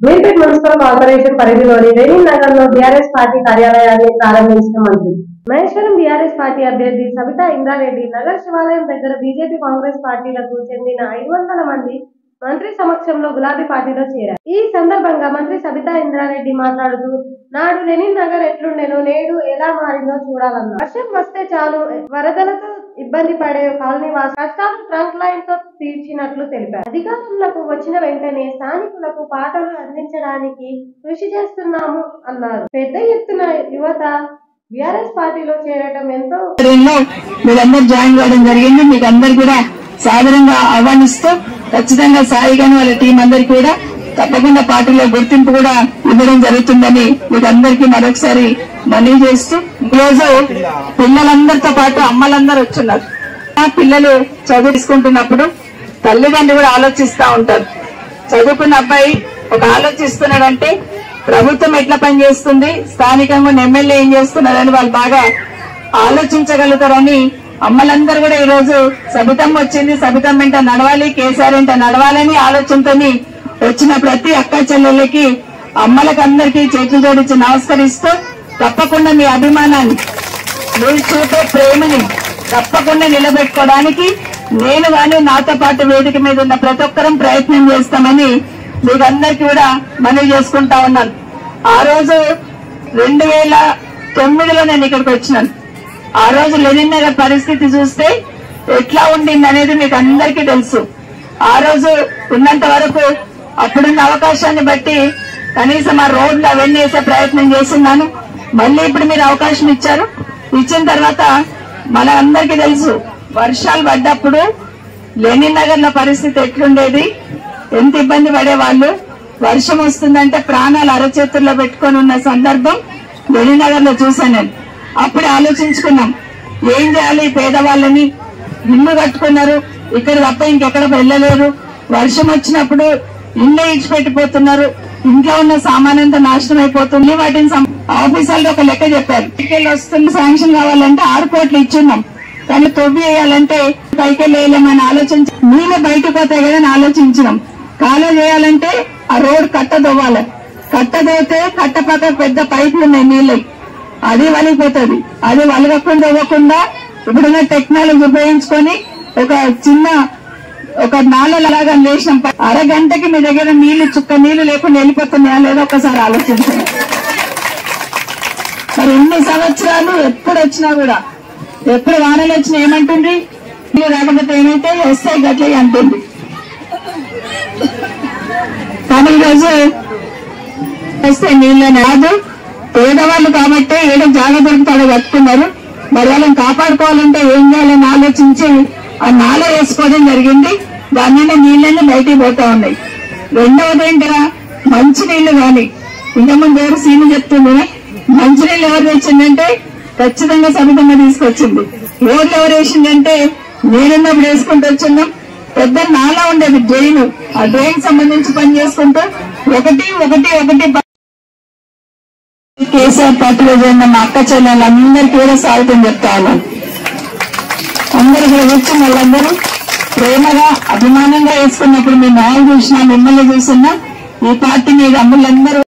Meerpet municipal corporation పరిధిలోని లెనిన్ నగర్ లో BRS party కార్యాలయాన్ని ప్రారంభించిన మంత్రి మహేశ్వరం బీఆర్ఎస్ పార్టీ అభ్యర్థి సవితా ఇంద్రారెడ్డి నగర్ శివాలయం దగ్గర బీజేపీ కాంగ్రెస్ పార్టీలకు చెందిన ఐదు వందల మంది మంత్రి సమక్షంలో గులాబీ పార్టీలో చేరారు ఈ సందర్భంగా మంత్రి సబితా ఇంద్రారెడ్డి మాట్లాడుతూ నాడు లెనిన్ నగర్ ఎట్లుండెనో నేడు ఎలా మారిందో చూడాలన్నారు వర్షం వస్తే చాలు వరదలతో ఇబ్బంది పడే కాలనీ వాసు కష్టాలు ట్రంక్ లైన్ తో తీర్చినట్లు తెలిపారు అధికారంలోకి వచ్చిన వెంటనే స్థానికులకు పాటలు అందించడానికి కృషి చేస్తున్నాము అన్నారు పెద్ద ఎత్తున యువత బీఆర్ఎస్ పార్టీలో చేరటం ఎంతో ఆధ్వర్యంలో మీరందరూ జాయిన్ కావడం జరిగింది మీకు అందరు కూడా సాధారణంగా ఆహ్వానిస్తూ ఖచ్చితంగా సాయి గాని వాళ్ళ టీం అందరికి కూడా తప్పకుండా పార్టీలో గుర్తింపు కూడా ఇవ్వడం జరుగుతుందని మీకు అందరికీ మరొకసారి మనవి చేస్తూ ఈరోజు పిల్లలందరితో పాటు అమ్మలందరూ వచ్చున్నారు ఆ పిల్లలు చదువు తీసుకుంటున్నప్పుడు తల్లిదండ్రులు కూడా ఆలోచిస్తా ఉంటారు చదువుకున్న అబ్బాయి ఒక ఆలోచిస్తున్నాడంటే ప్రభుత్వం ఎట్లా పనిచేస్తుంది స్థానికంగా ఉన్న ఎమ్మెల్యే ఏం చేస్తున్నారని వాళ్ళు బాగా ఆలోచించగలుగుతారని అమ్మలందరూ కూడా ఈ రోజు సబితమ్మ వచ్చింది సబితమ్మ వెంట నడవాలి కేసీఆర్ వెంట నడవాలని ఆలోచనతో వచ్చిన ప్రతి అక్క చెల్లెళ్ళకి అమ్మలకు అందరికీ చేతులు జోడించి నమస్కరిస్తూ తప్పకుండా మీ అభిమానాన్ని మీరు చూపే ప్రేమని తప్పకుండా నిలబెట్టుకోవడానికి నేను గాని నాతో పాటు వేదిక మీద ఉన్న ప్రతి ఒక్కరం ప్రయత్నం చేస్తామని మీకు అందరికీ కూడా మనవి చేసుకుంటా ఉన్నాను ఆ రోజు రెండు వేల తొమ్మిదిలో నేను ఇక్కడికి వచ్చినాను ఆ రోజు లెనిన్ నగర్ పరిస్థితి చూస్తే ఎట్లా ఉండింది అనేది మీకు అందరికీ తెలుసు ఆ రోజు ఉన్నంత వరకు అప్పుడున్న అవకాశాన్ని బట్టి కనీసం ఆ రోడ్లు అవన్నీ వేసే ప్రయత్నం చేస్తున్నాను మళ్ళీ ఇప్పుడు మీరు అవకాశం ఇచ్చారు ఇచ్చిన తర్వాత మన అందరికీ తెలుసు వర్షాలు పడ్డప్పుడు లెనిన్ నగర్ లో పరిస్థితి ఎట్లుండేది ఎంత ఇబ్బంది పడేవాళ్ళు వర్షం వస్తుందంటే ప్రాణాలు అరచేతుల్లో పెట్టుకొని ఉన్న సందర్భం లెనిన్ నగర్ లో చూశాను నేను అప్పుడే ఆలోచించుకున్నాం ఏం చేయాలి ఈ పేదవాళ్ళని ఇల్లు కట్టుకున్నారు ఇక్కడ తప్ప ఇంకెక్కడ వెళ్ళలేరు వర్షం వచ్చినప్పుడు ఇల్లు ఇచ్చిపెట్టిపోతున్నారు ఇంట్లో ఉన్న సామాన్ అంతా నాశనం అయిపోతుంది వాటిని సం- ఆఫీసర్లు ఒక లెక్క చెప్పారు పైకెళ్ళి వస్తుంది శాంక్షన్ కావాలంటే ఆరు కోట్లు ఇచ్చున్నాం కానీ తొవ్వి వేయాలంటే పైకెళ్ళి వేయలేమని ఆలోచించి నీళ్ళు బయటకు పోతాయి కదా అని ఆలోచించినాం కాలువ చేయాలంటే ఆ రోడ్ కట్ట దొవ్వాలి కట్ట దోతే కట్ట పక్క పెద్ద పైపులు ఉన్నాయి నీళ్ళు అది వలిగిపోతుంది అది వలగకుండా ఇవ్వకుండా ఇప్పుడున్న టెక్నాలజీ ఉపయోగించుకొని ఒక చిన్న ఒక నాలలాగా లేచినాం అరగంటకి మీ దగ్గర నీళ్లు చుక్క నీళ్లు లేకుండా వెళ్ళిపోతున్నాయా లేదో ఒకసారి ఆలోచించండి మరి ఎన్ని సంవత్సరాలు ఎప్పుడు వచ్చినా కూడా ఎప్పుడు వానలు వచ్చినా ఏమంటుంది నీళ్ళు రాకపోతే ఏమైతే వస్తాయి గట్లే అంటుంది కానీ ఈరోజు వస్తే నీళ్ళని రాదు పేదవాళ్ళు కాబట్టి ఏదో జాగ దొరుకుతాడో కట్టుకున్నారు మరి వాళ్ళని కాపాడుకోవాలంటే ఏం చేయాలని ఆలోచించి ఆ నాల వేసుకోవడం జరిగింది దాని నుండి నీళ్ళని బయటికి పోతా ఉన్నాయి రెండవది ఏంటరా మంచి నీళ్లు కానీ ఇంతకుముందు ఎవరు సీని చెప్తుంది మంచి నీళ్ళు ఎవరు తెచ్చిందంటే ఖచ్చితంగా సమితంగా తీసుకొచ్చింది రోడ్లు ఎవరు వేసిందంటే నేనున్నప్పుడు వేసుకుంటూ వచ్చిన్నాం పెద్ద నాలా ఉండేది డ్రైన్ ఆ డ్రైన్ సంబంధించి పని చేసుకుంటూ ఒకటి ఒకటి ఒకటి ప- కేసీఆర్ పార్టీలో చేరిన మా అక్క చెల్లెళ్ళందరికీ కూడా స్వాగతం చెప్తా ఉన్నాను అందరు కూడా కూర్చుని వాళ్ళందరూ ప్రేమగా అభిమానంగా వేసుకున్నప్పుడు మీ నాయలు చూసినా మిమ్మల్ని చూసినా ఈ పార్టీ మీద అమ్ములందరూ